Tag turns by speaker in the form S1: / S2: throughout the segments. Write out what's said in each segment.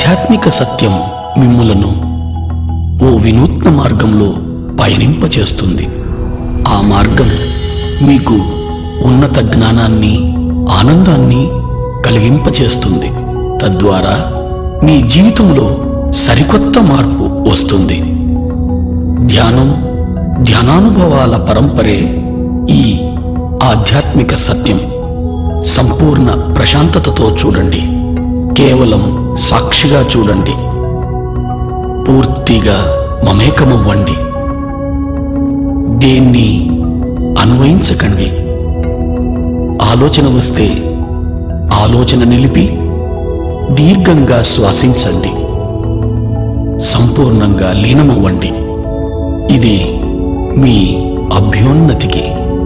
S1: ఆధ్యాత్మిక సత్యం మిమ్ములను ఓ వినూత్న మార్గంలో పయనింపచేస్తుంది ఆ మార్గం మీకు ఉన్నత జ్ఞానాన్ని ఆనందాన్ని కలిగింపచేస్తుంది తద్వారా మీ జీవితంలో సరికొత్త మార్పు వస్తుంది ధ్యానం ధ్యానానుభవాల పరంపరే ఈ ఆధ్యాత్మిక సత్యం సంపూర్ణ ప్రశాంతతతో చూడండి కేవలం సాక్షిగా చూడండి పూర్తిగా మమేకమవ్వండి దేన్ని అన్వయించకండి ఆలోచన వస్తే ఆలోచన నిలిపి దీర్ఘంగా శ్వాసించండి సంపూర్ణంగా లీనమవ్వండి ఇది మీ అభ్యున్నతికి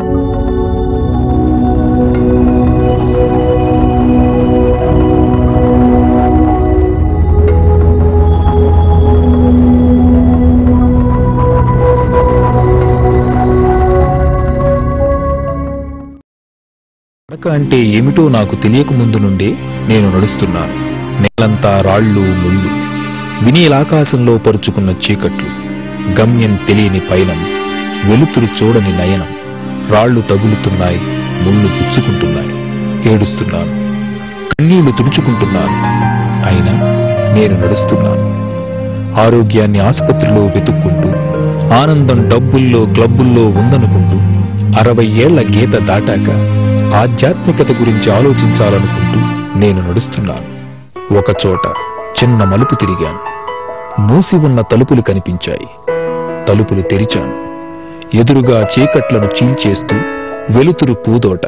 S2: నడక అంటే ఏమిటో నాకు తెలియక ముందు నుండే నేను నడుస్తున్నాను నేలంతా రాళ్ళు ముళ్ళు వినీలాకాశంలో పరుచుకున్న చీకట్లు గమ్యం తెలియని పయనం వెలుతురు చూడని నయనం రాళ్ళు తగులుతున్నాయి ముళ్ళు పుచ్చుకుంటున్నాయి ఏడుస్తున్నాను కన్నీళ్లు తుడుచుకుంటున్నాను అయినా నేను నడుస్తున్నాను ఆరోగ్యాన్ని ఆసుపత్రిలో వెతుక్కుంటూ ఆనందం డబ్బుల్లో క్లబ్బుల్లో ఉందనుకుంటూ అరవై ఏళ్ల గీత దాటాక ఆధ్యాత్మికత గురించి ఆలోచించాలనుకుంటూ నేను నడుస్తున్నాను ఒక చోట చిన్న మలుపు తిరిగాను మూసి ఉన్న తలుపులు కనిపించాయి తలుపులు తెరిచాను ఎదురుగా చీకట్లను చీల్చేస్తూ వెలుతురు పూదోట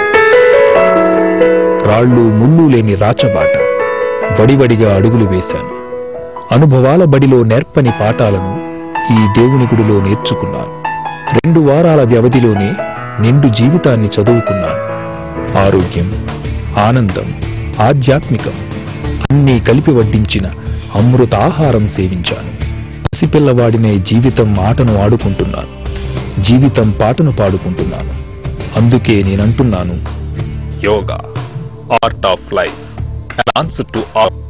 S2: రాళ్ళు ముళ్ళు లేని రాచబాట వడివడిగా అడుగులు వేశాను అనుభవాల బడిలో నేర్పని పాఠాలను ఈ దేవుని గుడిలో నేర్చుకున్నాను రెండు వారాల వ్యవధిలోనే నిండు జీవితాన్ని చదువుకున్నాను ఆరోగ్యం ఆనందం ఆధ్యాత్మికం అన్నీ కలిపి వడ్డించిన అమృతాహారం సేవించాను పసిపిల్లవాడినే జీవితం ఆటను ఆడుకుంటున్నాను జీవితం పాటను పాడుకుంటున్నాను అందుకే నేనంటున్నాను yoga art of life answer to all